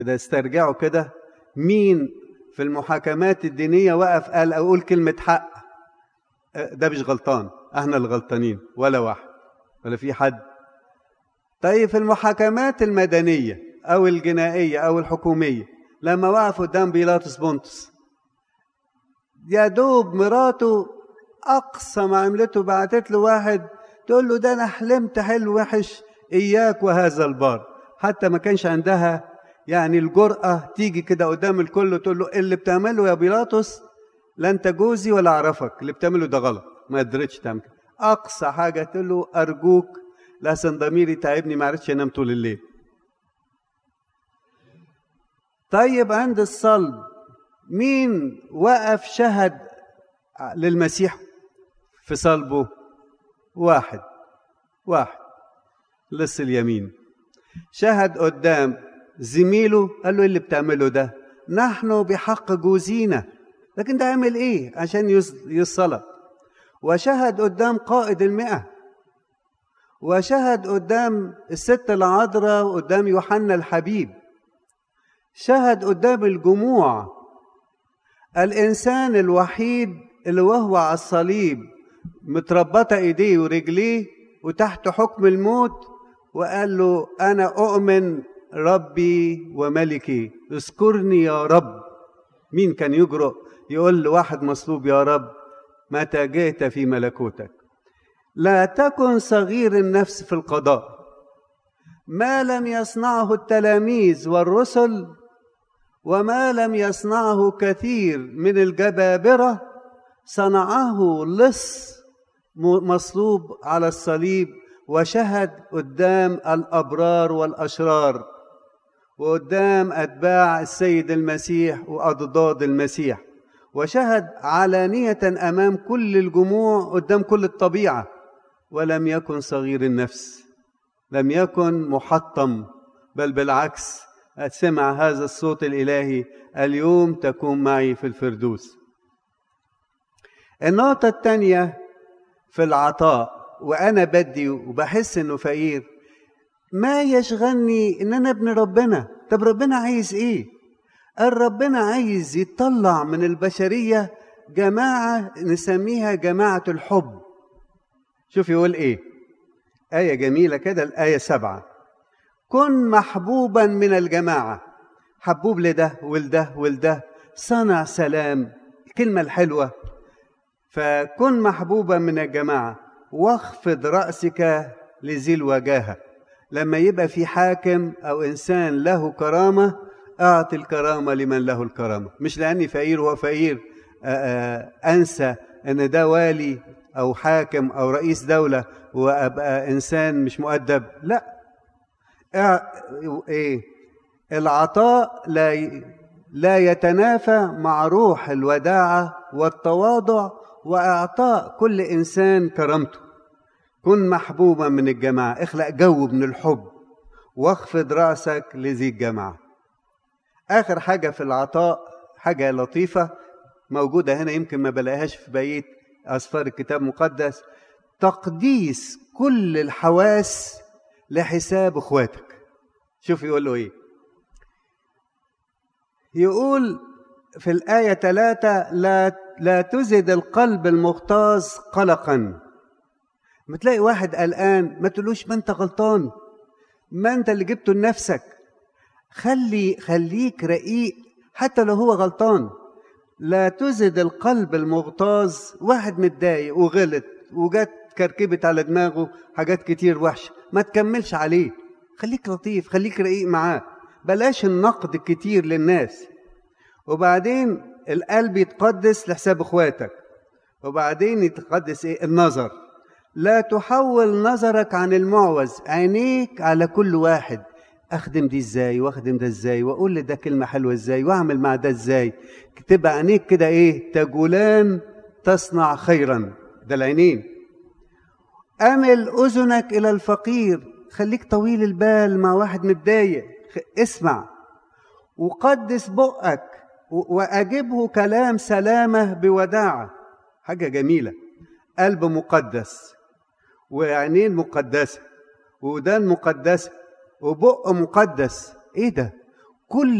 إذا استرجعوا كده مين في المحاكمات الدينية وقف قال أقول كلمة حق ده مش غلطان احنا اللي غلطانين ولا واحد ولا في حد طيب في المحاكمات المدنية أو الجنائية أو الحكومية لما وقف قدام بيلاطس بونتس يا دوب مراته أقصى ما عملته بعتت له واحد تقول له ده أنا حلمت حلو وحش إياك وهذا البار حتى ما كانش عندها يعني الجرأة تيجي كده قدام الكل وتقول له اللي بتعمله يا بيلاطس لا أنت جوزي ولا أعرفك اللي بتعمله ده غلط ما قدرتش تعمل كده أقصى حاجة تقول له أرجوك لحسن ضميري تعبني ما عرفتش أنام طول الليل طيب عند الصلب مين وقف شهد للمسيح في صلبه واحد واحد لص اليمين شهد قدام زميله قال له إيه اللي بتعمله ده نحن بحق جوزينا لكن ده عمل ايه عشان يصلب وشهد قدام قائد المئة وشهد قدام الست العذراء وقدام يوحنا الحبيب شهد قدام الجموع الإنسان الوحيد اللي وهو على الصليب متربطة إيديه ورجليه وتحت حكم الموت وقال له أنا أؤمن ربي وملكي اذكرني يا رب مين كان يجرؤ يقول لواحد مصلوب يا رب متى جئت في ملكوتك لا تكن صغير النفس في القضاء ما لم يصنعه التلاميذ والرسل وما لم يصنعه كثير من الجبابره صنعه لص مصلوب على الصليب وشهد قدام الابرار والاشرار وقدام اتباع السيد المسيح واضداد المسيح وشهد علانيه امام كل الجموع قدام كل الطبيعه ولم يكن صغير النفس لم يكن محطم بل بالعكس سمع هذا الصوت الالهي اليوم تكون معي في الفردوس النقطه الثانيه في العطاء وانا بدي وبحس انه فقير ما يشغلني ان انا ابن ربنا طب ربنا عايز ايه قال ربنا عايز يطلع من البشريه جماعه نسميها جماعه الحب شوف يقول ايه ايه جميله كده الايه سبعه كن محبوبا من الجماعه حبوب لده ولده ولده صنع سلام الكلمه الحلوه فكن محبوبا من الجماعه واخفض راسك لذي الوجاهه لما يبقى في حاكم او انسان له كرامه اعطي الكرامه لمن له الكرامه مش لاني فقير وهو فقير انسى ان ده والي او حاكم او رئيس دوله وابقى انسان مش مؤدب لا ايه العطاء لا لا يتنافى مع روح الوداعه والتواضع واعطاء كل انسان كرامته كن محبوبا من الجماعه اخلق جو من الحب واخفض راسك لذي الجماعه اخر حاجه في العطاء حاجه لطيفه موجوده هنا يمكن ما بلاقيهاش في بقيه اسفار الكتاب المقدس تقديس كل الحواس لحساب اخواتك شوف يقول له ايه يقول في الآية ثلاثة لا لا تزد القلب المغتاظ قلقا ما تلاقي واحد قلقان ما تقولوش ما انت غلطان ما انت اللي جبته لنفسك خلي خليك رقيق حتى لو هو غلطان لا تزد القلب المغتاظ واحد متضايق وغلط وجت كركبت على دماغه حاجات كتير وحشه ما تكملش عليه خليك لطيف خليك رقيق معاه بلاش النقد الكتير للناس وبعدين القلب يتقدس لحساب اخواتك وبعدين يتقدس ايه النظر لا تحول نظرك عن المعوز عينيك على كل واحد اخدم دي ازاي واخدم ده ازاي واقول لده كلمه حلوه ازاي واعمل مع ده ازاي تبقى عينيك كده ايه تجولان تصنع خيرا ده العينين امل اذنك الى الفقير خليك طويل البال مع واحد متضايق اسمع وقدس بقك واجبه كلام سلامه بوداعه حاجه جميله قلب مقدس وعينين مقدسه ودان مقدسه وبق مقدس ايه ده كل